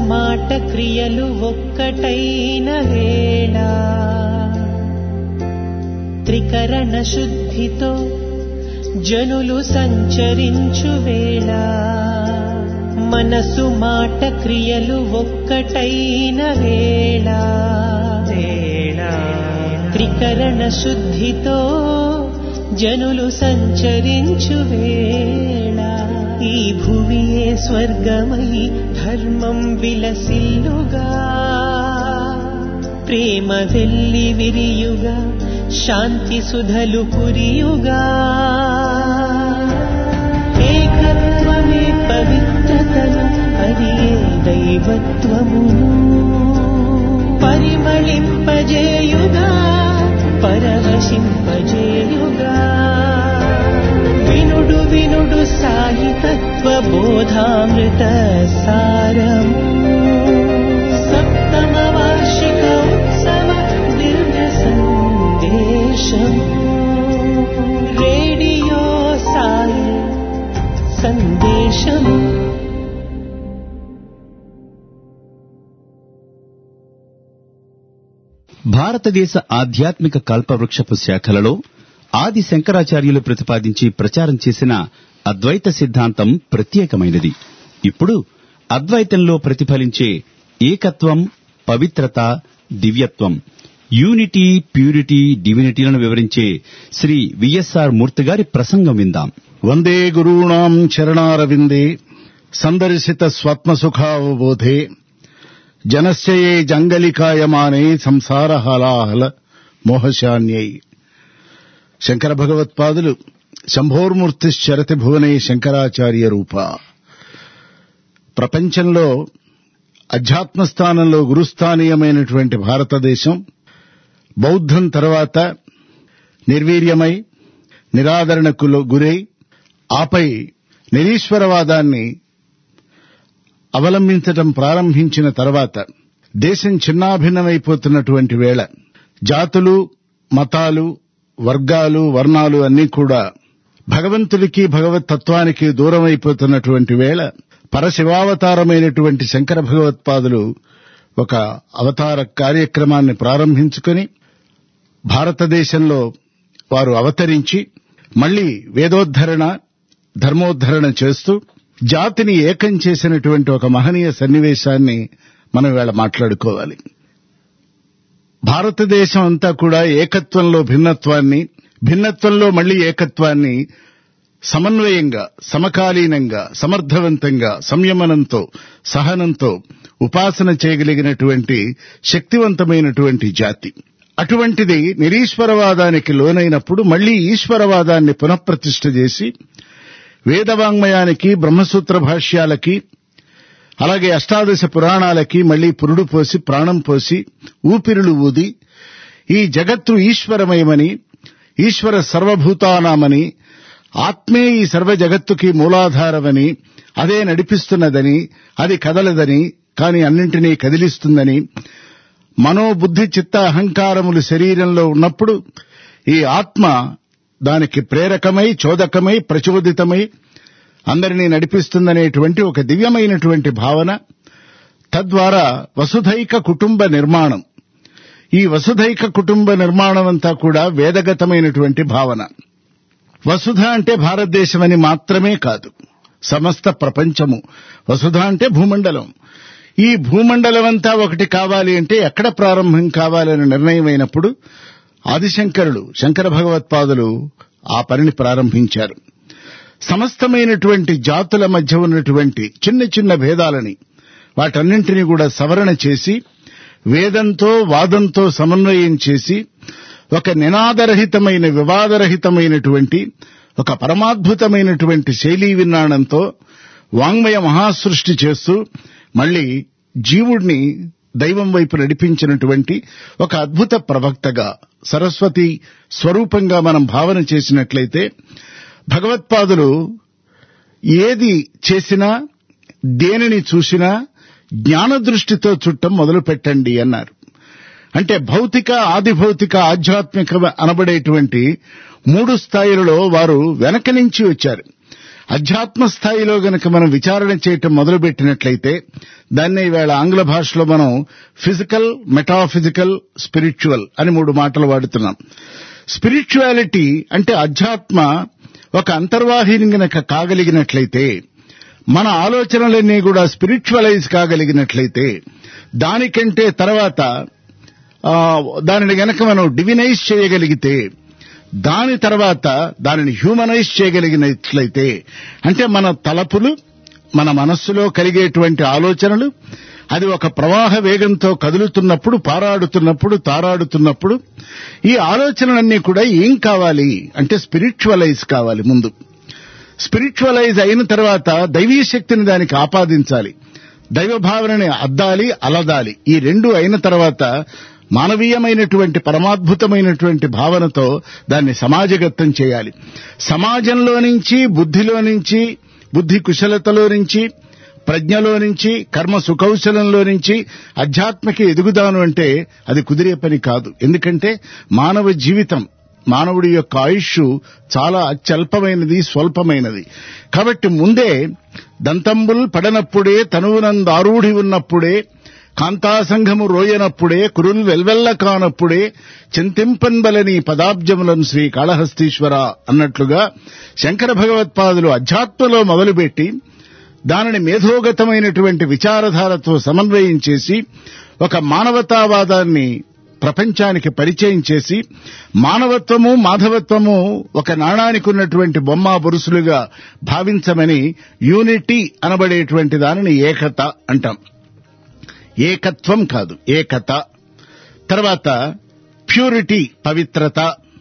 మాట క్రియలు ఒక్కటైన వేళ త్రికరణ శుద్ధితో జనులు సంచరించు వేళ మనసు మాట క్రియలు ఒక్కటైన వేళ త్రికరణ శుద్ధితో జనులు సంచరించు వేళ ఈ భువియే స్వర్గమై ధర్మం విలసిల్లుగా ప్రేమ వెల్లి విరియుగా శాంతి సుధలు కురియుగా ఏకత్వమే పవిత్రతను అది ఏ దైవత్వమును పరిమళింపజేయుగా పరవశింపజేయుగా వినుడు వినుడు సాయి తత్వ బోధామృత సారము సప్తమ వార్షిక ఉత్సవ దివ్య సందేశం రేడియో సాయి సందేశం భారతదేశ ఆధ్యాత్మిక కల్పవృక్షపు శాఖలలో ఆది శంకరాచార్యులు ప్రతిపాదించి ప్రచారం చేసిన అద్వైత సిద్ధాంతం ప్రత్యేకమైనది ఇప్పుడు అద్వైతంలో ప్రతిఫలించే ఏకత్వం పవిత్రత దివ్యత్వం యూనిటీ ప్యూరిటీ డివినిటీలను వివరించే శ్రీ విఎస్ఆర్ మూర్తి గారి ప్రసంగం విందాం వందే గురూణాం చరణారవిందే సందర్శిత స్వత్మసుఖావబోధే జనస్యయే జంగలికాయమానే సంసార హలాహల మోహశాన్యై శంకర భగవత్పాదులు శంభోర్మూర్తిశ్చరతి భువనే శంకరాచార్య రూప ప్రపంచంలో అధ్యాత్మస్థానంలో గురుస్థానీయమైనటువంటి భారతదేశం బౌద్ధం తర్వాత నిర్వీర్యమై నిరాదరణకు గురై ఆపై నిరీశ్వరవాదాన్ని అవలంబించటం ప్రారంభించిన తర్వాత దేశం చిన్నాభిన్నమైపోతున్నటువంటి వేళ జాతులు మతాలు వర్గాలు వర్ణాలు అన్నీ కూడా భగవంతుడికి భగవత్ తత్వానికి దూరమైపోతున్నటువంటి వేళ పరశివావతారమైనటువంటి శంకర భగవత్పాదులు ఒక అవతార కార్యక్రమాన్ని ప్రారంభించుకొని భారతదేశంలో వారు అవతరించి మళ్లీ వేదోద్ధరణ ధర్మోద్ధరణ చేస్తూ జాతిని ఏకం చేసినటువంటి ఒక మహనీయ సన్నివేశాన్ని మనం ఇవాళ మాట్లాడుకోవాలి భారతదేశం అంతా కూడా ఏకత్వంలో భిన్నత్వాన్ని భిన్నత్వంలో మళ్లీ ఏకత్వాన్ని సమన్వయంగా సమకాలీనంగా సమర్థవంతంగా సంయమనంతో సహనంతో ఉపాసన చేయగలిగినటువంటి శక్తివంతమైనటువంటి జాతి అటువంటిది నిరీశ్వరవాదానికి లోనైనప్పుడు మళ్లీ ఈశ్వరవాదాన్ని పునఃప్రతిష్ఠ చేసి వేదవాంగ్మయానికి బ్రహ్మసూత్ర భాష్యాలకి అలాగే అష్టాదశ పురాణాలకి మళ్లీ పురుడు పోసి ప్రాణం పోసి ఊపిరులు ఊది ఈ జగత్తు ఈశ్వరమయమని ఈశ్వర సర్వభూతానామని ఆత్మే ఈ సర్వ జగత్తుకి మూలాధారమని అదే నడిపిస్తున్నదని అది కదలదని కాని అన్నింటినీ కదిలిస్తుందని మనోబుద్ధి చిత్త అహంకారములు శరీరంలో ఉన్నప్పుడు ఈ ఆత్మ దానికి ప్రేరకమై చోదకమై ప్రచోదితమై అందరినీ నడిపిస్తుందనేటువంటి ఒక దివ్యమైనటువంటి భావన తద్వారా వసుధైక కుటుంబ నిర్మాణం ఈ వసుధైక కుటుంబ నిర్మాణం అంతా కూడా వేదగతమైనటువంటి భావన వసుధ అంటే భారతదేశమని మాత్రమే కాదు సమస్త ప్రపంచము వసుధ అంటే భూమండలం ఈ భూమండలం అంతా ఒకటి కావాలి అంటే ఎక్కడ ప్రారంభం కావాలని నిర్ణయమైనప్పుడు ఆదిశంకరులు శంకర భగవత్పాదులు ఆ పనిని ప్రారంభించారు సమస్తమైనటువంటి జాతుల మధ్య ఉన్నటువంటి చిన్న చిన్న భేదాలని వాటన్నింటినీ కూడా సవరణ చేసి వేదంతో వాదంతో సమన్వయం చేసి ఒక నినాదరహితమైన వివాదరహితమైనటువంటి ఒక పరమాద్భుతమైనటువంటి శైలీ విన్నాణంతో వాంగ్మయ మహాసృష్టి చేస్తూ మళ్లీ జీవుణ్ణి దైవం వైపు నడిపించినటువంటి ఒక అద్భుత ప్రవక్తగా సరస్వతి స్వరూపంగా మనం భావన చేసినట్లయితే భగవత్పాదులు ఏది చేసినా దేనిని చూసినా జ్ఞాన దృష్టితో చుట్టం మొదలు పెట్టండి అన్నారు అంటే భౌతిక ఆదిభౌతిక ఆధ్యాత్మిక అనబడేటువంటి మూడు స్థాయిలలో వారు వెనక నుంచి వచ్చారు అధ్యాత్మ స్థాయిలో గనక మనం విచారణ చేయటం మొదలుపెట్టినట్లయితే దాన్ని ఈవేళ ఆంగ్ల భాషలో మనం ఫిజికల్ మెటాఫిజికల్ స్పిరిచువల్ అని మూడు మాటలు వాడుతున్నాం స్పిరిచువాలిటీ అంటే అధ్యాత్మ ఒక అంతర్వాహిని గనక కాగలిగినట్లయితే మన ఆలోచనలన్నీ కూడా స్పిరిచువలైజ్ కాగలిగినట్లయితే దానికంటే తర్వాత ఆ, దానిని గనక మనం డివినైజ్ చేయగలిగితే దాని తర్వాత దానిని హ్యూమనైజ్ చేయగలిగినట్లయితే అంటే మన తలపులు మన మనస్సులో కలిగేటువంటి ఆలోచనలు అది ఒక ప్రవాహ వేగంతో కదులుతున్నప్పుడు పారాడుతున్నప్పుడు తారాడుతున్నప్పుడు ఈ ఆలోచనలన్నీ కూడా ఏం కావాలి అంటే స్పిరిచువలైజ్ కావాలి ముందు స్పిరిచువలైజ్ అయిన తర్వాత దైవీ శక్తిని దానికి ఆపాదించాలి దైవ భావనని అద్దాలి అలదాలి ఈ రెండు అయిన తర్వాత మానవీయమైనటువంటి పరమాద్భుతమైనటువంటి భావనతో దాన్ని సమాజగతం చేయాలి సమాజంలో నుంచి బుద్ధిలో నుంచి బుద్ధి కుశలతలో నుంచి ప్రజ్ఞలో నుంచి కర్మ సుకౌశలంలో నుంచి ఆధ్యాత్మిక ఎదుగుదాను అంటే అది కుదిరే పని కాదు ఎందుకంటే మానవ జీవితం మానవుడి యొక్క ఆయుష్ చాలా అత్యల్పమైనది స్వల్పమైనది కాబట్టి ముందే దంతంబుల్ పడనప్పుడే తనువునందారూఢి ఉన్నప్పుడే కాంతాసంఘము రోయనప్పుడే కురుల్ వెల్వెల్ల కానప్పుడే చింతింపన్బలని పదాబ్జములను శ్రీ కాళహస్తీశ్వర అన్నట్లుగా శంకర భగవత్పాదులు అధ్యాత్మలో మొదలుపెట్టి దానిని మేధోగతమైనటువంటి విచారధారతో సమన్వయం చేసి ఒక మానవతావాదాన్ని ప్రపంచానికి పరిచయం చేసి మానవత్వము మాధవత్వము ఒక నాణానికి ఉన్నటువంటి బొమ్మ బొరుసులుగా భావించమని యూనిటీ అనబడేటువంటి దానిని ఏకత అంటాం ఏకత్వం కాదు ఏకత తర్వాత ప్యూరిటీ పవిత్రత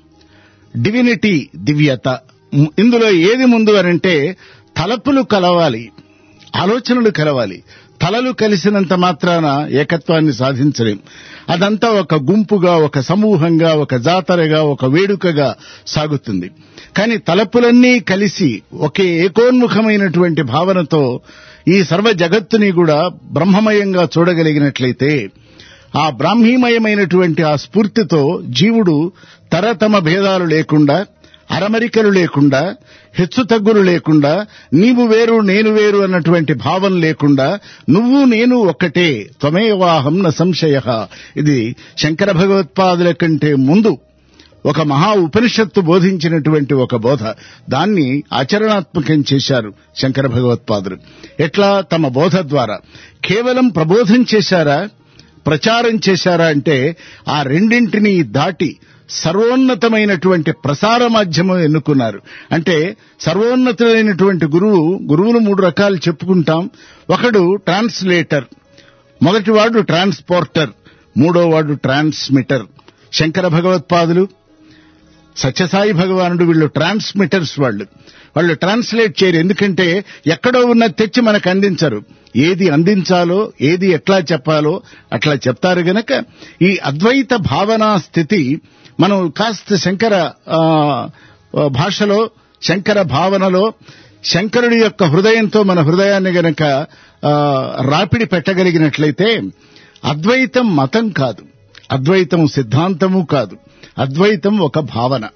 డివినిటీ దివ్యత మ్, ఇందులో ఏది ముందు అనంటే తలపులు కలవాలి ఆలోచనలు కలవాలి తలలు కలిసినంత మాత్రాన ఏకత్వాన్ని సాధించలేం అదంతా ఒక గుంపుగా ఒక సమూహంగా ఒక జాతరగా ఒక వేడుకగా సాగుతుంది కానీ తలపులన్నీ కలిసి ఒకే ఏకోన్ముఖమైనటువంటి భావనతో ఈ సర్వ జగత్తుని కూడా బ్రహ్మమయంగా చూడగలిగినట్లయితే ఆ బ్రాహ్మీమయమైనటువంటి ఆ స్ఫూర్తితో జీవుడు తరతమ భేదాలు లేకుండా అరమరికలు లేకుండా హెచ్చుతగ్గులు లేకుండా నీవు వేరు నేను వేరు అన్నటువంటి భావం లేకుండా నువ్వు నేను ఒక్కటే త్వమేవాహం న సంశయ ఇది శంకర భగవత్పాదుల కంటే ముందు ఒక మహా ఉపనిషత్తు బోధించినటువంటి ఒక బోధ దాన్ని ఆచరణాత్మకం చేశారు శంకర భగవత్పాదులు ఎట్లా తమ బోధ ద్వారా కేవలం ప్రబోధం చేశారా ప్రచారం చేశారా అంటే ఆ రెండింటినీ దాటి సర్వోన్నతమైనటువంటి ప్రసార మాధ్యమం ఎన్నుకున్నారు అంటే సర్వోన్నతమైనటువంటి గురువు గురువులు మూడు రకాలు చెప్పుకుంటాం ఒకడు ట్రాన్స్లేటర్ మొదటివాడు ట్రాన్స్పోర్టర్ మూడో వాడు ట్రాన్స్మిటర్ శంకర భగవత్పాదులు సత్యసాయి భగవానుడు వీళ్ళు ట్రాన్స్మిటర్స్ వాళ్ళు వాళ్ళు ట్రాన్స్లేట్ చేయరు ఎందుకంటే ఎక్కడో ఉన్న తెచ్చి మనకు అందించరు ఏది అందించాలో ఏది ఎట్లా చెప్పాలో అట్లా చెప్తారు గనక ఈ అద్వైత భావనా స్థితి మనం కాస్త శంకర ఆ, భాషలో శంకర భావనలో శంకరుడి యొక్క హృదయంతో మన హృదయాన్ని గనక ఆ, రాపిడి పెట్టగలిగినట్లయితే అద్వైతం మతం కాదు అద్వైతం సిద్ధాంతము కాదు అద్వైతం ఒక భావన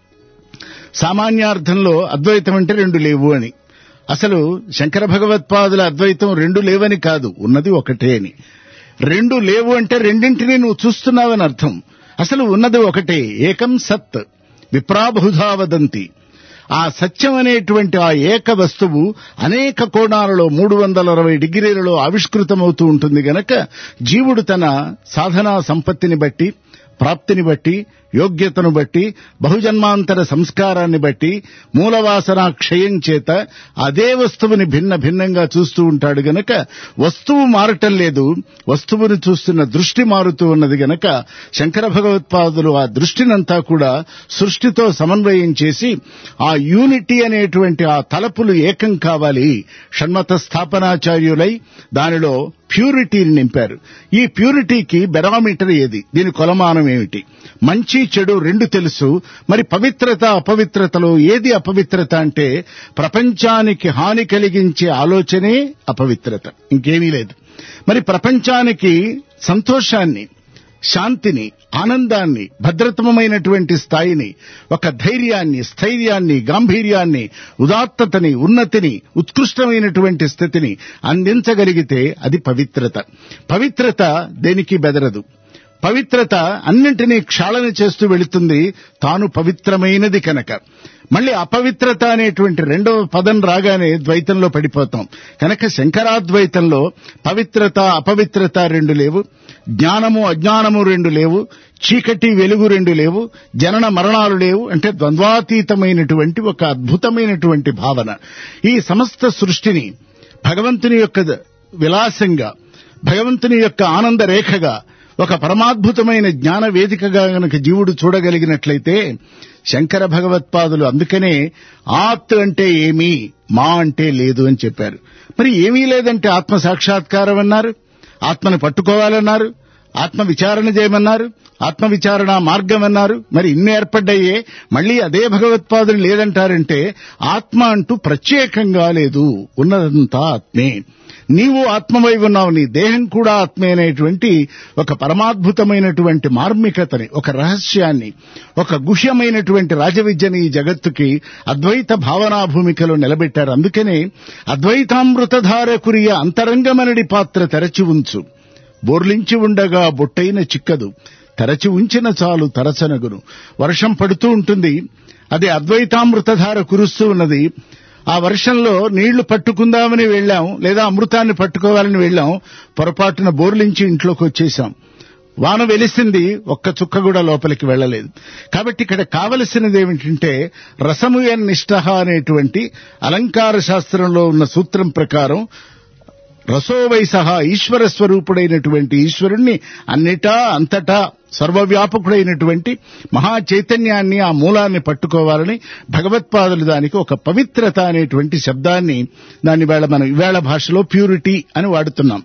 సామాన్యార్థంలో అద్వైతం అంటే రెండు లేవు అని అసలు శంకర భగవత్పాదుల అద్వైతం రెండు లేవని కాదు ఉన్నది ఒకటే అని రెండు లేవు అంటే రెండింటినీ నువ్వు చూస్తున్నావని అర్థం అసలు ఉన్నది ఒకటే ఏకం సత్ విప్రాబహుధా వదంతి ఆ సత్యం అనేటువంటి ఆ ఏక వస్తువు అనేక కోణాలలో మూడు వందల అరవై డిగ్రీలలో ఆవిష్కృతమవుతూ ఉంటుంది గనక జీవుడు తన సాధనా సంపత్తిని బట్టి ప్రాప్తిని బట్టి యోగ్యతను బట్టి బహుజన్మాంతర సంస్కారాన్ని బట్టి మూలవాసన క్షయం చేత అదే వస్తువుని భిన్న భిన్నంగా చూస్తూ ఉంటాడు గనక వస్తువు మారటం లేదు వస్తువుని చూస్తున్న దృష్టి మారుతూ ఉన్నది గనక శంకర భగవత్పాదులు ఆ దృష్టినంతా కూడా సృష్టితో సమన్వయం చేసి ఆ యూనిటీ అనేటువంటి ఆ తలపులు ఏకం కావాలి షణ్మత స్థాపనాచార్యులై దానిలో ప్యూరిటీని నింపారు ఈ ప్యూరిటీకి బెరామీటర్ ఏది దీని కొలమానం ఏమిటి మంచి చెడు రెండు తెలుసు మరి పవిత్రత అపవిత్రతలో ఏది అపవిత్రత అంటే ప్రపంచానికి హాని కలిగించే ఆలోచనే అపవిత్రత ఇంకేమీ లేదు మరి ప్రపంచానికి సంతోషాన్ని శాంతిని ఆనందాన్ని భద్రతమైనటువంటి స్థాయిని ఒక ధైర్యాన్ని స్థైర్యాన్ని గాంభీర్యాన్ని ఉదాత్తతని ఉన్నతిని ఉత్కృష్టమైనటువంటి స్థితిని అందించగలిగితే అది పవిత్రత పవిత్రత దేనికి బెదరదు పవిత్రత అన్నింటినీ క్షాళన చేస్తూ వెళుతుంది తాను పవిత్రమైనది కనుక మళ్ళీ అపవిత్రత అనేటువంటి రెండవ పదం రాగానే ద్వైతంలో పడిపోతాం కనుక శంకరాద్వైతంలో పవిత్రత అపవిత్రత రెండు లేవు జ్ఞానము అజ్ఞానము రెండు లేవు చీకటి వెలుగు రెండు లేవు జనన మరణాలు లేవు అంటే ద్వంద్వాతీతమైనటువంటి ఒక అద్భుతమైనటువంటి భావన ఈ సమస్త సృష్టిని భగవంతుని యొక్క విలాసంగా భగవంతుని యొక్క ఆనంద రేఖగా ఒక పరమాద్భుతమైన జ్ఞాన వేదికగా గనక జీవుడు చూడగలిగినట్లయితే శంకర భగవత్పాదులు అందుకనే ఆత్ అంటే ఏమీ మా అంటే లేదు అని చెప్పారు మరి ఏమీ లేదంటే ఆత్మ సాక్షాత్కారం అన్నారు ఆత్మను పట్టుకోవాలన్నారు ఆత్మ విచారణ చేయమన్నారు ఆత్మ విచారణ మార్గం అన్నారు మరి ఇన్ని ఏర్పడ్డాయే మళ్ళీ అదే భగవత్పాదులు లేదంటారంటే ఆత్మ అంటూ ప్రత్యేకంగా లేదు ఉన్నదంతా ఆత్మే నీవు ఆత్మవై ఉన్నావు నీ దేహం కూడా ఆత్మే అనేటువంటి ఒక పరమాద్భుతమైనటువంటి మార్మికతని ఒక రహస్యాన్ని ఒక గుహ్యమైనటువంటి రాజవిద్యని ఈ జగత్తుకి అద్వైత భావనా భూమికలో నిలబెట్టారు అందుకనే అద్వైతామృతధార కురియ అంతరంగమనడి పాత్ర తెరచి ఉంచు బోర్లించి ఉండగా బొట్టైన చిక్కదు తెరచి ఉంచిన చాలు తరచనగును వర్షం పడుతూ ఉంటుంది అది అద్వైతామృతధార కురుస్తూ ఉన్నది ఆ వర్షంలో నీళ్లు పట్టుకుందామని వెళ్ళాం లేదా అమృతాన్ని పట్టుకోవాలని వెళ్ళాం పొరపాటున బోర్లించి ఇంట్లోకి వచ్చేసాం వాన వెలిసింది ఒక్క చుక్క కూడా లోపలికి వెళ్ళలేదు కాబట్టి ఇక్కడ కావలసినది ఏమిటంటే రసము నిష్ట అనేటువంటి అలంకార శాస్త్రంలో ఉన్న సూత్రం ప్రకారం రసోవై సహా ఈశ్వర స్వరూపుడైనటువంటి ఈశ్వరుణ్ణి అన్నిటా అంతటా సర్వవ్యాపకుడైనటువంటి మహా చైతన్యాన్ని ఆ మూలాన్ని పట్టుకోవాలని భగవత్పాదులు దానికి ఒక పవిత్రత అనేటువంటి శబ్దాన్ని దాన్ని వేళ మనం ఇవేళ భాషలో ప్యూరిటీ అని వాడుతున్నాం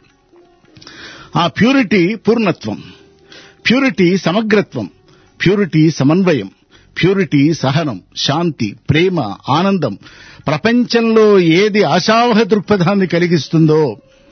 ఆ ప్యూరిటీ పూర్ణత్వం ప్యూరిటీ సమగ్రత్వం ప్యూరిటీ సమన్వయం ప్యూరిటీ సహనం శాంతి ప్రేమ ఆనందం ప్రపంచంలో ఏది ఆశావహ దృక్పథాన్ని కలిగిస్తుందో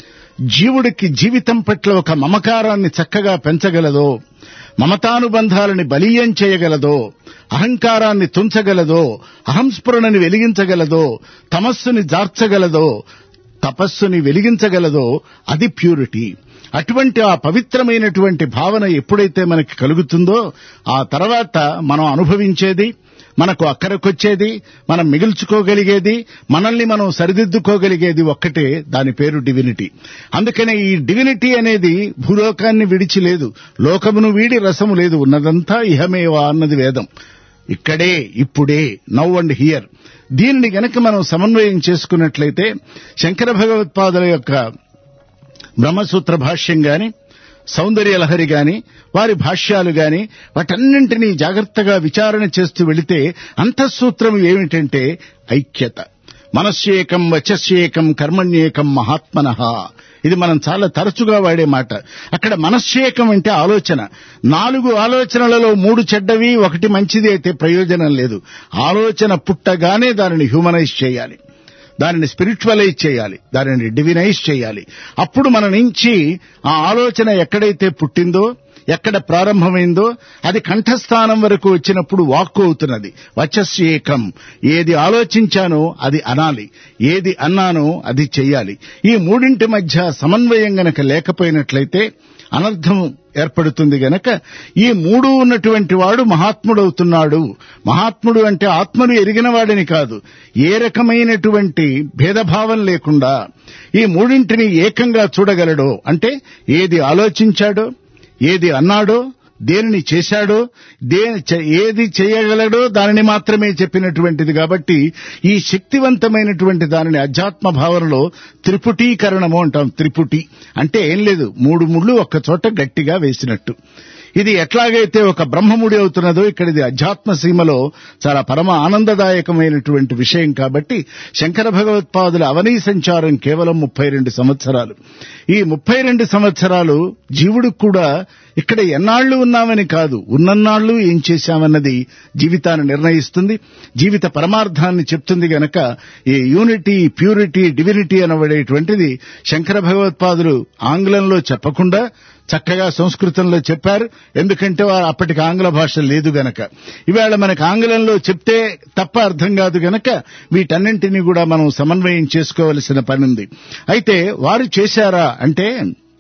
జీవుడికి జీవితం పట్ల ఒక మమకారాన్ని చక్కగా పెంచగలదో మమతానుబంధాలని బలీయం చేయగలదో అహంకారాన్ని తుంచగలదో అహంస్ఫురణని వెలిగించగలదో తమస్సుని జార్చగలదో తపస్సుని వెలిగించగలదో అది ప్యూరిటీ అటువంటి ఆ పవిత్రమైనటువంటి భావన ఎప్పుడైతే మనకి కలుగుతుందో ఆ తర్వాత మనం అనుభవించేది మనకు అక్కరకొచ్చేది మనం మిగుల్చుకోగలిగేది మనల్ని మనం సరిదిద్దుకోగలిగేది ఒక్కటే దాని పేరు డివినిటీ అందుకనే ఈ డివినిటీ అనేది భూలోకాన్ని విడిచి లేదు లోకమును వీడి రసము లేదు ఉన్నదంతా ఇహమేవా అన్నది వేదం ఇక్కడే ఇప్పుడే నవ్ అండ్ హియర్ దీనిని గనక మనం సమన్వయం చేసుకున్నట్లయితే శంకర భగవత్పాదుల యొక్క బ్రహ్మసూత్ర భాష్యం గాని సౌందర్య లహరి గాని వారి భాష్యాలు గాని వాటన్నింటినీ జాగ్రత్తగా విచారణ చేస్తూ వెళితే అంతఃసూత్రం ఏమిటంటే ఐక్యత మనస్యేకం వచస్యేకం కర్మణ్యేకం మహాత్మన ఇది మనం చాలా తరచుగా వాడే మాట అక్కడ మనస్యేకం అంటే ఆలోచన నాలుగు ఆలోచనలలో మూడు చెడ్డవి ఒకటి మంచిది అయితే ప్రయోజనం లేదు ఆలోచన పుట్టగానే దానిని హ్యూమనైజ్ చేయాలి దానిని స్పిరిచువలైజ్ చేయాలి దానిని డివినైజ్ చేయాలి అప్పుడు మన నుంచి ఆ ఆలోచన ఎక్కడైతే పుట్టిందో ఎక్కడ ప్రారంభమైందో అది కంఠస్థానం వరకు వచ్చినప్పుడు వాక్కు అవుతున్నది వచస్యేకం ఏది ఆలోచించానో అది అనాలి ఏది అన్నానో అది చెయ్యాలి ఈ మూడింటి మధ్య సమన్వయం గనక లేకపోయినట్లయితే అనర్థం ఏర్పడుతుంది గనక ఈ మూడు ఉన్నటువంటి వాడు మహాత్ముడవుతున్నాడు మహాత్ముడు అంటే ఆత్మను ఎరిగిన వాడిని కాదు ఏ రకమైనటువంటి భేదభావం లేకుండా ఈ మూడింటిని ఏకంగా చూడగలడో అంటే ఏది ఆలోచించాడో ఏది అన్నాడో దేనిని చేశాడో దే ఏది చేయగలడో దానిని మాత్రమే చెప్పినటువంటిది కాబట్టి ఈ శక్తివంతమైనటువంటి దానిని అధ్యాత్మ భావనలో త్రిపుటీకరణము అంటాం త్రిపుటి అంటే ఏం లేదు మూడు ముళ్ళు ఒక్క చోట గట్టిగా వేసినట్టు ఇది ఎట్లాగైతే ఒక బ్రహ్మముడి అవుతున్నదో ఇక్కడ ఇది అధ్యాత్మ సీమలో చాలా పరమ ఆనందదాయకమైనటువంటి విషయం కాబట్టి శంకర భగవత్పాదుల అవనీ సంచారం కేవలం ముప్పై రెండు సంవత్సరాలు ఈ ముప్పై రెండు సంవత్సరాలు జీవుడికి కూడా ఇక్కడ ఎన్నాళ్లు ఉన్నామని కాదు ఉన్నన్నాళ్లు ఏం చేశామన్నది జీవితాన్ని నిర్ణయిస్తుంది జీవిత పరమార్థాన్ని చెప్తుంది గనక ఈ యూనిటీ ప్యూరిటీ డివినిటీ అనబడేటువంటిది శంకర భగవత్పాదులు ఆంగ్లంలో చెప్పకుండా చక్కగా సంస్కృతంలో చెప్పారు ఎందుకంటే వారు అప్పటికి ఆంగ్ల భాష లేదు గనక ఇవాళ మనకు ఆంగ్లంలో చెప్తే తప్ప అర్థం కాదు గనక వీటన్నింటినీ కూడా మనం సమన్వయం చేసుకోవలసిన పని ఉంది అయితే వారు చేశారా అంటే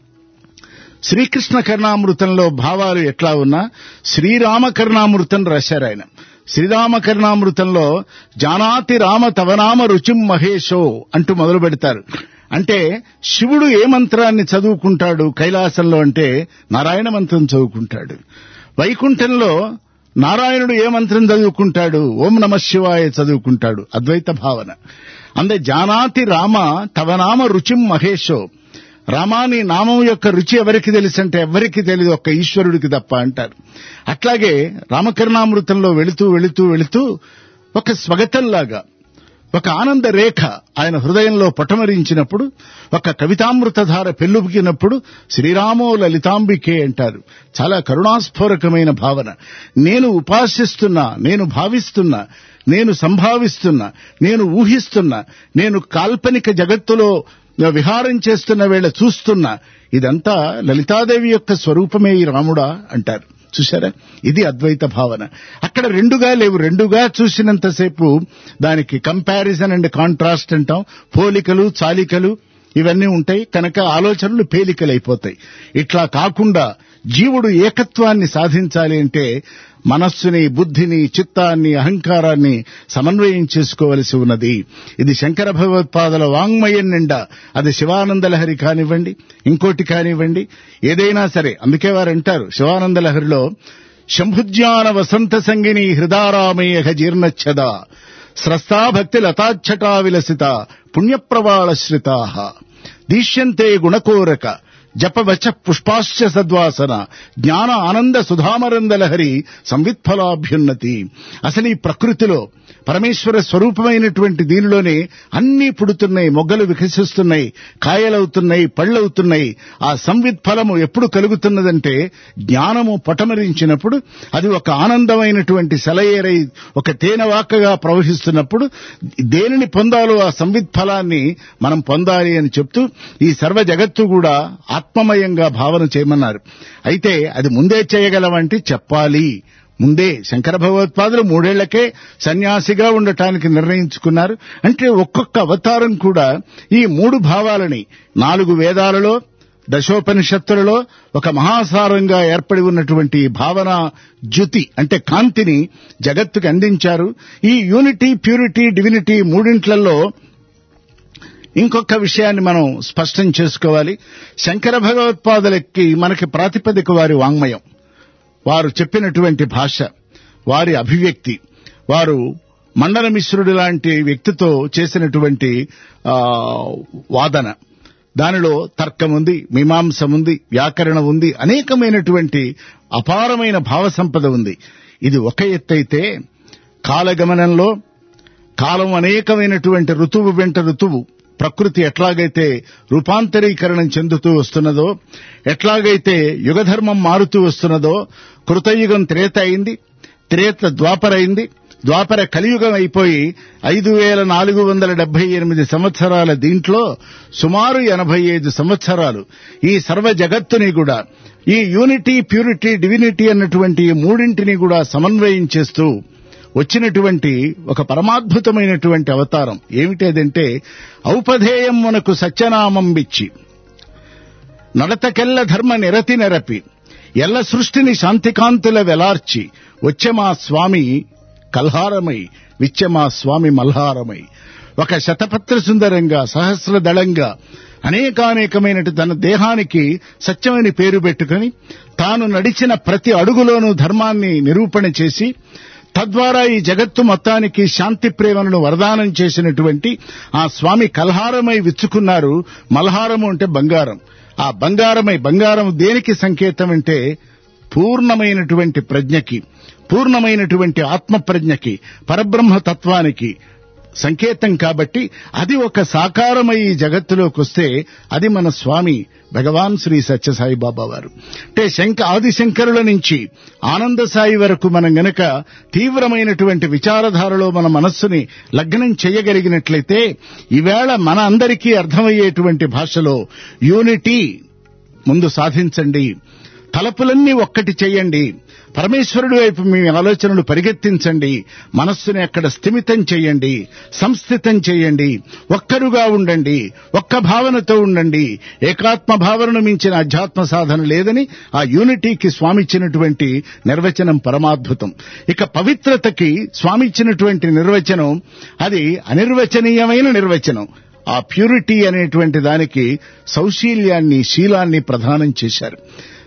శ్రీకృష్ణ కర్ణామృతంలో భావాలు ఎట్లా ఉన్నా శ్రీరామ కర్ణామృతం రాశారు ఆయన శ్రీరామ కర్ణామృతంలో జానాతి రామ తవనామ రుచిం మహేశో అంటూ మొదలు పెడతారు అంటే శివుడు ఏ మంత్రాన్ని చదువుకుంటాడు కైలాసంలో అంటే నారాయణ మంత్రం చదువుకుంటాడు వైకుంఠంలో నారాయణుడు ఏ మంత్రం చదువుకుంటాడు ఓం నమ శివాయ చదువుకుంటాడు అద్వైత భావన అందే జానాతి రామ తవనామ రుచిం మహేశో రామాని నామం యొక్క రుచి ఎవరికి తెలుసంటే ఎవరికి తెలియదు ఒక్క ఈశ్వరుడికి తప్ప అంటారు అట్లాగే రామకరుణామృతంలో వెళుతూ వెళుతూ వెళుతూ ఒక స్వగతంలాగా ఒక ఆనంద రేఖ ఆయన హృదయంలో పటమరించినప్పుడు ఒక కవితామృతధార పెళ్ళుబికినప్పుడు శ్రీరామో లలితాంబికే అంటారు చాలా కరుణాస్ఫోరకమైన భావన నేను ఉపాసిస్తున్నా నేను భావిస్తున్నా నేను సంభావిస్తున్నా నేను ఊహిస్తున్నా నేను కాల్పనిక జగత్తులో విహారం చేస్తున్న వేళ చూస్తున్నా ఇదంతా లలితాదేవి యొక్క స్వరూపమే ఈ రాముడా అంటారు చూశారా ఇది అద్వైత భావన అక్కడ రెండుగా లేవు రెండుగా చూసినంతసేపు దానికి కంపారిజన్ అండ్ కాంట్రాస్ట్ అంటాం పోలికలు చాలికలు ఇవన్నీ ఉంటాయి కనుక ఆలోచనలు పేలికలైపోతాయి ఇట్లా కాకుండా జీవుడు ఏకత్వాన్ని సాధించాలి అంటే మనస్సుని బుద్ధిని చిత్తాన్ని అహంకారాన్ని సమన్వయం చేసుకోవలసి ఉన్నది ఇది శంకర భగవత్పాదల వాంగ్మయం నిండా అది శివానందలహరి కానివ్వండి ఇంకోటి కానివ్వండి ఏదైనా సరే అందుకే వారు అంటారు శివానందలహరిలో శంభుజ్ఞాన వసంత సంగిని హృదారామేయ జీర్ణచ్చద స్రస్తా భక్తి లతాచ్చటా విలసిత పుణ్యప్రవాళశ్రితా దీశ్యంతే గుణకోరక జపవచ పుష్పాశ్చ సద్వాసన జ్ఞాన ఆనంద సుధామరందలహరి సంవిత్ఫలాభ్యున్నతి అసలు ఈ ప్రకృతిలో పరమేశ్వర స్వరూపమైనటువంటి దీనిలోనే అన్నీ పుడుతున్నాయి మొగ్గలు వికసిస్తున్నాయి కాయలవుతున్నాయి పళ్ళవుతున్నాయి ఆ సంవిత్ ఫలము ఎప్పుడు కలుగుతున్నదంటే జ్ఞానము పటమరించినప్పుడు అది ఒక ఆనందమైనటువంటి సెలయేరై ఒక తేనెవాకగా ప్రవహిస్తున్నప్పుడు దేనిని పొందాలో ఆ సంవిత్ ఫలాన్ని మనం పొందాలి అని చెప్తూ ఈ సర్వ జగత్తు కూడా ఆత్మమయంగా భావన చేయమన్నారు అయితే అది ముందే చేయగలమంటే చెప్పాలి ముందే శంకర భగవత్పాదులు మూడేళ్లకే సన్యాసిగా ఉండటానికి నిర్ణయించుకున్నారు అంటే ఒక్కొక్క అవతారం కూడా ఈ మూడు భావాలని నాలుగు వేదాలలో దశోపనిషత్తులలో ఒక మహాసారంగా ఏర్పడి ఉన్నటువంటి భావన జ్యుతి అంటే కాంతిని జగత్తుకి అందించారు ఈ యూనిటీ ప్యూరిటీ డివినిటీ మూడింట్లలో ఇంకొక విషయాన్ని మనం స్పష్టం చేసుకోవాలి శంకర భగవత్పాదులకి మనకి ప్రాతిపదిక వారి వాంగ్మయం వారు చెప్పినటువంటి భాష వారి అభివ్యక్తి వారు మండల మిశ్రుడు లాంటి వ్యక్తితో చేసినటువంటి ఆ, వాదన దానిలో తర్కం ఉంది మీమాంసం ఉంది వ్యాకరణం ఉంది అనేకమైనటువంటి అపారమైన భావ సంపద ఉంది ఇది ఒక ఎత్తైతే కాలగమనంలో కాలం అనేకమైనటువంటి ఋతువు వెంట ఋతువు ప్రకృతి ఎట్లాగైతే రూపాంతరీకరణం చెందుతూ వస్తున్నదో ఎట్లాగైతే యుగధర్మం మారుతూ వస్తున్నదో కృతయుగం త్రేత అయింది త్రేత ద్వాపర అయింది ద్వాపర కలియుగం అయిపోయి ఐదు వేల నాలుగు వందల డెబ్బై ఎనిమిది సంవత్సరాల దీంట్లో సుమారు ఎనభై ఐదు సంవత్సరాలు ఈ సర్వ జగత్తుని కూడా ఈ యూనిటీ ప్యూరిటీ డివినిటీ అన్నటువంటి ఈ మూడింటిని కూడా సమన్వయం చేస్తూ వచ్చినటువంటి ఒక పరమాద్భుతమైనటువంటి అవతారం ఏమిటేదంటే ఔపధేయం మనకు సత్యనామం బిచ్చి నడతకెల్ల ధర్మ నిరతి నెరపి ఎల్ల సృష్టిని శాంతికాంతుల వెలార్చి వచ్చే మా స్వామి కల్హారమై విచ్చే మా స్వామి మల్హారమై ఒక శతపత్ర సుందరంగా సహస్ర దళంగా అనేకానేకమైన తన దేహానికి సత్యమని పేరు పెట్టుకుని తాను నడిచిన ప్రతి అడుగులోనూ ధర్మాన్ని నిరూపణ చేసి తద్వారా ఈ జగత్తు మొత్తానికి శాంతి ప్రేమలను వరదానం చేసినటువంటి ఆ స్వామి కల్హారమై విచ్చుకున్నారు మల్హారము అంటే బంగారం ఆ బంగారమై బంగారం దేనికి సంకేతం అంటే పూర్ణమైనటువంటి ప్రజ్ఞకి పూర్ణమైనటువంటి ఆత్మ ప్రజ్ఞకి పరబ్రహ్మ తత్వానికి సంకేతం కాబట్టి అది ఒక సాకారమై ఈ జగత్తులోకి వస్తే అది మన స్వామి భగవాన్ శ్రీ సత్యసాయి బాబా వారు అంటే శంక ఆదిశంకరుల నుంచి ఆనంద సాయి వరకు మనం గనక తీవ్రమైనటువంటి విచారధారలో మన మనస్సుని లగ్నం చేయగలిగినట్లయితే ఈవేళ మన అందరికీ అర్థమయ్యేటువంటి భాషలో యూనిటీ ముందు సాధించండి తలపులన్నీ ఒక్కటి చేయండి పరమేశ్వరుడి వైపు మీ ఆలోచనలు పరిగెత్తించండి మనస్సుని అక్కడ స్థిమితం చేయండి సంస్థితం చేయండి ఒక్కరుగా ఉండండి ఒక్క భావనతో ఉండండి ఏకాత్మ భావనను మించిన అధ్యాత్మ సాధన లేదని ఆ యూనిటీకి స్వామి ఇచ్చినటువంటి నిర్వచనం పరమాద్భుతం ఇక పవిత్రతకి స్వామి ఇచ్చినటువంటి నిర్వచనం అది అనిర్వచనీయమైన నిర్వచనం ఆ ప్యూరిటీ అనేటువంటి దానికి సౌశీల్యాన్ని శీలాన్ని ప్రధానం చేశారు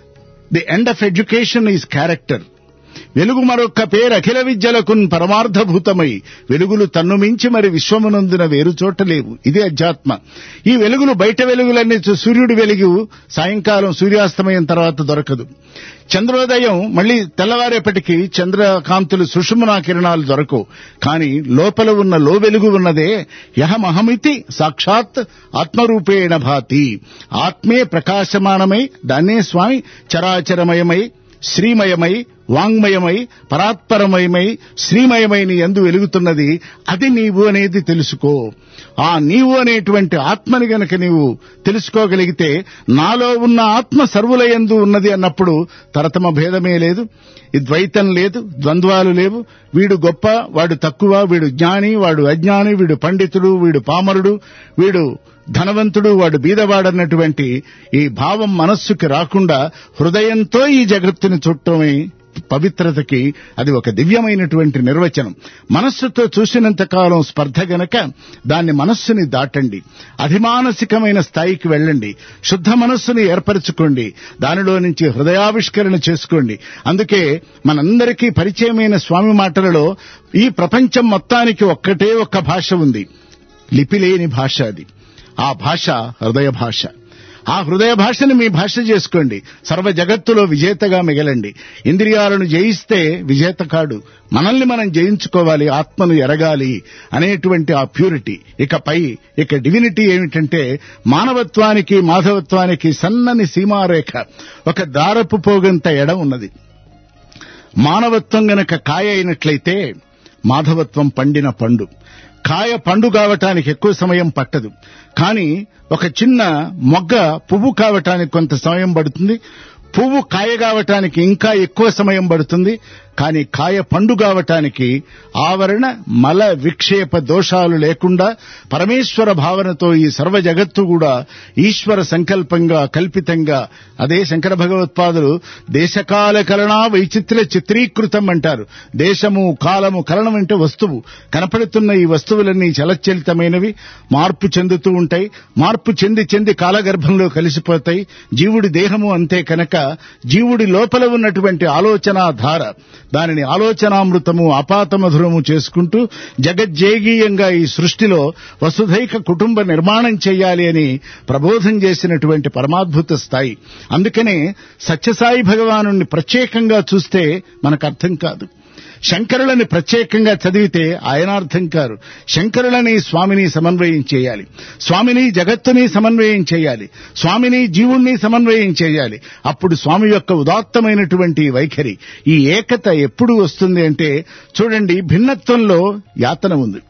the end of education is character వెలుగు మరొక్క పేరు అఖిల విద్యలకున్ పరమార్థభూతమై వెలుగులు తన్ను మించి మరి విశ్వమునందున వేరు చోట లేవు ఇది అధ్యాత్మ ఈ వెలుగులు బయట వెలుగులన్నీ చూ- సూర్యుడి వెలుగు సాయంకాలం సూర్యాస్తమయం తర్వాత దొరకదు చంద్రోదయం మళ్ళీ తెల్లవారేపటికి చంద్రకాంతులు సుషుమ్నా కిరణాలు దొరకవు కానీ లోపల ఉన్న లో వెలుగు ఉన్నదే యహమహమితి సాక్షాత్ ఆత్మరూపేణ భాతి ఆత్మే ప్రకాశమానమై దాన్నే స్వామి చరాచరమయమై శ్రీమయమై వాంగ్మయమై పరాత్పరమయమై శ్రీమయమై నీ ఎందు వెలుగుతున్నది అది నీవు అనేది తెలుసుకో ఆ నీవు అనేటువంటి ఆత్మని గనక నీవు తెలుసుకోగలిగితే నాలో ఉన్న ఆత్మ సర్వుల యందు ఉన్నది అన్నప్పుడు తరతమ భేదమే లేదు ఈ ద్వైతం లేదు ద్వంద్వాలు లేవు వీడు గొప్ప వాడు తక్కువ వీడు జ్ఞాని వాడు అజ్ఞాని వీడు పండితుడు వీడు పామరుడు వీడు ధనవంతుడు వాడు బీదవాడన్నటువంటి ఈ భావం మనస్సుకి రాకుండా హృదయంతో ఈ జగత్తుని చుట్టమే పవిత్రతకి అది ఒక దివ్యమైనటువంటి నిర్వచనం మనస్సుతో చూసినంత కాలం స్పర్ధ గనక దాన్ని మనస్సుని దాటండి అధిమానసికమైన స్థాయికి వెళ్ళండి శుద్ధ మనస్సుని ఏర్పరచుకోండి దానిలో నుంచి హృదయావిష్కరణ చేసుకోండి అందుకే మనందరికీ పరిచయమైన స్వామి మాటలలో ఈ ప్రపంచం మొత్తానికి ఒక్కటే ఒక్క భాష ఉంది లిపిలేని భాష అది ఆ భాష హృదయ భాష ఆ హృదయ భాషను మీ భాష చేసుకోండి సర్వ జగత్తులో విజేతగా మిగలండి ఇంద్రియాలను జయిస్తే విజేత కాడు మనల్ని మనం జయించుకోవాలి ఆత్మను ఎరగాలి అనేటువంటి ఆ ప్యూరిటీ ఇకపై ఇక డివినిటీ ఏమిటంటే మానవత్వానికి మాధవత్వానికి సన్నని సీమారేఖ ఒక దారపు పోగంత ఎడ ఉన్నది మానవత్వం గనక కాయ అయినట్లయితే మాధవత్వం పండిన పండు కాయ పండు కావటానికి ఎక్కువ సమయం పట్టదు కానీ ఒక చిన్న మొగ్గ పువ్వు కావటానికి కొంత సమయం పడుతుంది పువ్వు కాయ కావటానికి ఇంకా ఎక్కువ సమయం పడుతుంది కానీ కాయ పండు కావటానికి ఆవరణ మల విక్షేప దోషాలు లేకుండా పరమేశ్వర భావనతో ఈ సర్వ జగత్తు కూడా ఈశ్వర సంకల్పంగా కల్పితంగా అదే శంకర భగవత్పాదులు దేశకాల కలనా వైచిత్ర చిత్రీకృతం అంటారు దేశము కాలము కలనం అంటే వస్తువు కనపడుతున్న ఈ వస్తువులన్నీ చలచలితమైనవి మార్పు చెందుతూ ఉంటాయి మార్పు చెంది చెంది కాలగర్భంలో కలిసిపోతాయి జీవుడి దేహము అంతే కనుక జీవుడి లోపల ఉన్నటువంటి ఆలోచనా ధార దానిని ఆలోచనామృతము అపాతమధురము చేసుకుంటూ జగజ్జేగీయంగా ఈ సృష్టిలో వసుధైక కుటుంబ నిర్మాణం చేయాలి అని ప్రబోధం చేసినటువంటి పరమాద్భుత స్థాయి అందుకనే సత్యసాయి భగవాను ప్రత్యేకంగా చూస్తే మనకు అర్థం కాదు శంకరులని ప్రత్యేకంగా చదివితే ఆయన అర్థం కారు శంకరులని స్వామిని సమన్వయం చేయాలి స్వామిని జగత్తుని సమన్వయం చేయాలి స్వామిని జీవుణ్ణి సమన్వయం చేయాలి అప్పుడు స్వామి యొక్క ఉదాత్తమైనటువంటి వైఖరి ఈ ఏకత ఎప్పుడు వస్తుంది అంటే చూడండి భిన్నత్వంలో యాతన ఉంది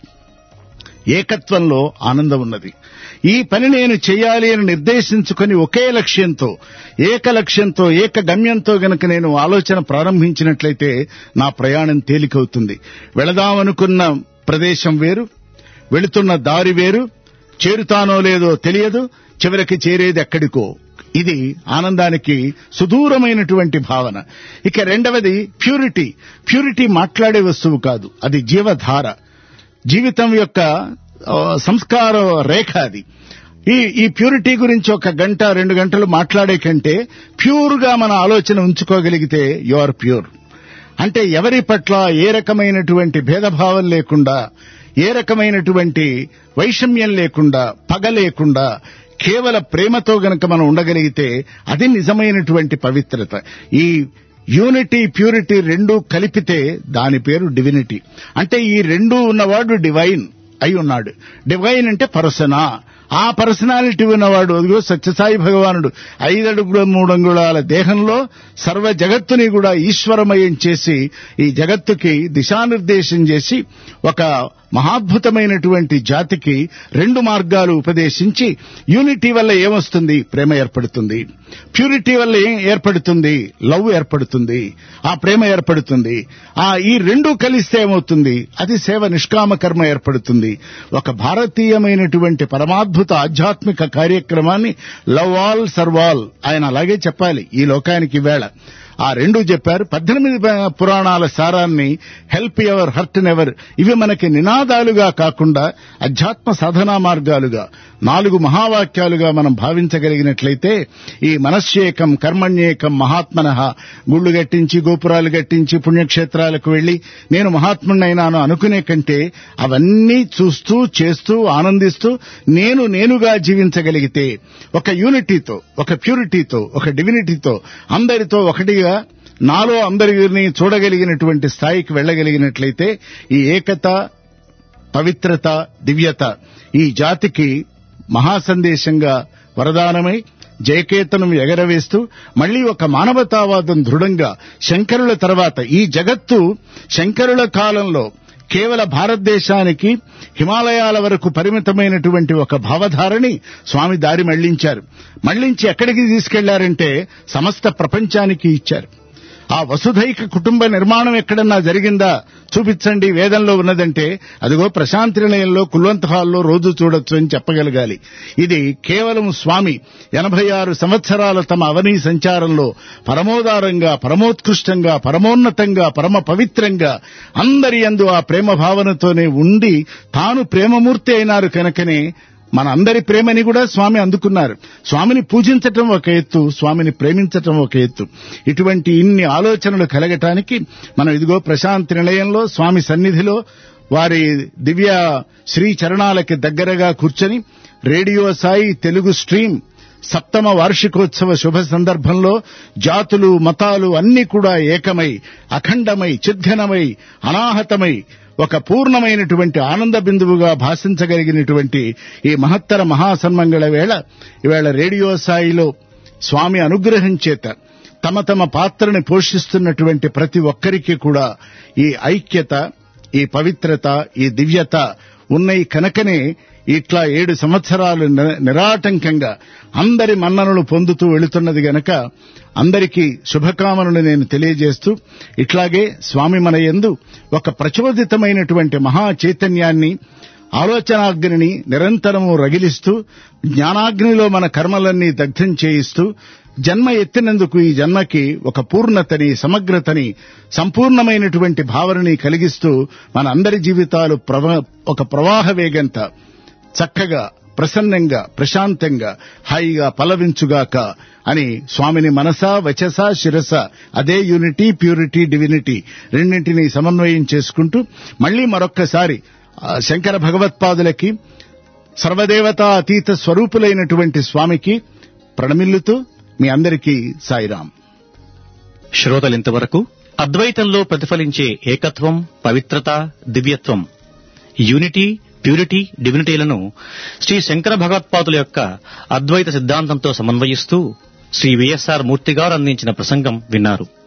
ఏకత్వంలో ఆనందం ఉన్నది ఈ పని నేను చేయాలి అని నిర్దేశించుకొని ఒకే లక్ష్యంతో ఏక లక్ష్యంతో ఏక గమ్యంతో గనక నేను ఆలోచన ప్రారంభించినట్లయితే నా ప్రయాణం తేలికవుతుంది వెళదామనుకున్న ప్రదేశం వేరు వెళుతున్న దారి వేరు చేరుతానో లేదో తెలియదు చివరికి చేరేది ఎక్కడికో ఇది ఆనందానికి సుదూరమైనటువంటి భావన ఇక రెండవది ప్యూరిటీ ప్యూరిటీ మాట్లాడే వస్తువు కాదు అది జీవధార జీవితం యొక్క ఆ, సంస్కార రేఖ అది ఈ ఈ ప్యూరిటీ గురించి ఒక గంట రెండు గంటలు మాట్లాడే కంటే ప్యూర్ గా మన ఆలోచన ఉంచుకోగలిగితే యు ఆర్ ప్యూర్ అంటే ఎవరి పట్ల ఏ రకమైనటువంటి భేదభావం లేకుండా ఏ రకమైనటువంటి వైషమ్యం లేకుండా పగ లేకుండా కేవల ప్రేమతో గనక మనం ఉండగలిగితే అది నిజమైనటువంటి పవిత్రత ఈ యూనిటీ ప్యూరిటీ రెండు కలిపితే దాని పేరు డివినిటీ అంటే ఈ రెండు ఉన్నవాడు డివైన్ అయి ఉన్నాడు డివైన్ అంటే పర్సన ఆ పర్సనాలిటీ ఉన్నవాడు అదిగో సత్యసాయి భగవానుడు ఐదడుగుల మూడంగుళాల దేహంలో సర్వ జగత్తుని కూడా ఈశ్వరమయం చేసి ఈ జగత్తుకి దిశానిర్దేశం చేసి ఒక మహాద్భుతమైనటువంటి జాతికి రెండు మార్గాలు ఉపదేశించి యూనిటీ వల్ల ఏమొస్తుంది ప్రేమ ఏర్పడుతుంది ప్యూరిటీ వల్ల ఏం ఏర్పడుతుంది లవ్ ఏర్పడుతుంది ఆ ప్రేమ ఏర్పడుతుంది ఆ ఈ రెండు కలిస్తే ఏమవుతుంది అది సేవ నిష్కామ కర్మ ఏర్పడుతుంది ఒక భారతీయమైనటువంటి పరమాద్భుత ఆధ్యాత్మిక కార్యక్రమాన్ని లవ్ ఆల్ సర్వాల్ ఆయన అలాగే చెప్పాలి ఈ లోకానికి వేళ ఆ రెండు చెప్పారు పద్దెనిమిది ప- పురాణాల సారాన్ని హెల్ప్ ఎవర్ హర్ట్ నెవర్ ఇవి మనకి నినాదాలుగా కాకుండా అధ్యాత్మ సాధనా మార్గాలుగా నాలుగు మహావాక్యాలుగా మనం భావించగలిగినట్లయితే ఈ మనశ్యేకం కర్మణ్యేకం మహాత్మన గుళ్ళు గట్టించి గోపురాలు గట్టించి పుణ్యక్షేత్రాలకు వెళ్లి నేను మహాత్ముడినైనాను అనుకునే కంటే అవన్నీ చూస్తూ చేస్తూ ఆనందిస్తూ నేను నేనుగా జీవించగలిగితే ఒక యూనిటీతో ఒక ప్యూరిటీతో ఒక డివినిటీతో అందరితో ఒకటిగా నాలో అందరిని చూడగలిగినటువంటి స్థాయికి వెళ్ళగలిగినట్లయితే ఈ ఏకత పవిత్రత దివ్యత ఈ జాతికి మహాసందేశంగా వరదానమై జయకేతనం ఎగరవేస్తూ మళ్లీ ఒక మానవతావాదం దృఢంగా శంకరుల తర్వాత ఈ జగత్తు శంకరుల కాలంలో కేవల భారతదేశానికి హిమాలయాల వరకు పరిమితమైనటువంటి ఒక భావధారని స్వామి దారి మళ్లించారు మళ్లించి ఎక్కడికి తీసుకెళ్లారంటే సమస్త ప్రపంచానికి ఇచ్చారు ఆ వసుధైక కుటుంబ నిర్మాణం ఎక్కడన్నా జరిగిందా చూపించండి వేదంలో ఉన్నదంటే అదిగో ప్రశాంతి నిలయంలో కుల్వంత్ హాల్లో రోజు చూడొచ్చు అని చెప్పగలగాలి ఇది కేవలం స్వామి ఎనభై ఆరు సంవత్సరాల తమ అవనీ సంచారంలో పరమోదారంగా పరమోత్కృష్టంగా పరమోన్నతంగా పరమ పవిత్రంగా అందరి యందు ఆ ప్రేమ భావనతోనే ఉండి తాను ప్రేమమూర్తి అయినారు కనుకనే మన అందరి ప్రేమని కూడా స్వామి అందుకున్నారు స్వామిని పూజించటం ఒక ఎత్తు స్వామిని ప్రేమించటం ఒక ఎత్తు ఇటువంటి ఇన్ని ఆలోచనలు కలగటానికి మనం ఇదిగో ప్రశాంతి నిలయంలో స్వామి సన్నిధిలో వారి దివ్య శ్రీ చరణాలకి దగ్గరగా కూర్చొని రేడియో సాయి తెలుగు స్ట్రీమ్ సప్తమ వార్షికోత్సవ శుభ సందర్భంలో జాతులు మతాలు అన్ని కూడా ఏకమై అఖండమై చిద్ఘనమై అనాహతమై ఒక పూర్ణమైనటువంటి ఆనంద బిందువుగా భాషించగలిగినటువంటి ఈ మహత్తర మహాసన్మంగళ వేళ ఈవేళ రేడియో సాయిలో స్వామి అనుగ్రహం చేత తమ తమ పాత్రని పోషిస్తున్నటువంటి ప్రతి ఒక్కరికి కూడా ఈ ఐక్యత ఈ పవిత్రత ఈ దివ్యత ఉన్నాయి కనుకనే ఇట్లా ఏడు సంవత్సరాలు ని- నిరాటంకంగా అందరి మన్ననలు పొందుతూ వెళుతున్నది గనక అందరికీ శుభకామనలు నేను తెలియజేస్తూ ఇట్లాగే స్వామి మన యందు ఒక ప్రచోదితమైనటువంటి మహా చైతన్యాన్ని ఆలోచనాగ్నిని నిరంతరము రగిలిస్తూ జ్ఞానాగ్నిలో మన కర్మలన్నీ దగ్ధం చేయిస్తూ జన్మ ఎత్తినందుకు ఈ జన్మకి ఒక పూర్ణతని సమగ్రతని సంపూర్ణమైనటువంటి భావనని కలిగిస్తూ మన అందరి జీవితాలు ప్రవ- ఒక ప్రవాహ వేగంత చక్కగా ప్రసన్నంగా ప్రశాంతంగా హాయిగా పలవించుగాక అని స్వామిని మనసా వచస శిరస అదే యూనిటీ ప్యూరిటీ డివినిటీ రెండింటినీ సమన్వయం చేసుకుంటూ మళ్ళీ మరొక్కసారి ఆ, శంకర భగవత్పాదులకి సర్వదేవతా అతీత స్వరూపులైనటువంటి స్వామికి ప్రణమిల్లుతూ మీ అందరికీ సాయిరాం శ్రోతలింతవరకు అద్వైతంలో ప్రతిఫలించే ఏకత్వం పవిత్రత దివ్యత్వం యూనిటీ ప్యూరిటీ డివినిటీలను శ్రీ శంకర భగవత్పాదుల యొక్క అద్వైత సిద్ధాంతంతో సమన్వయిస్తూ శ్రీ విఎస్ఆర్ మూర్తిగారు అందించిన ప్రసంగం విన్నారు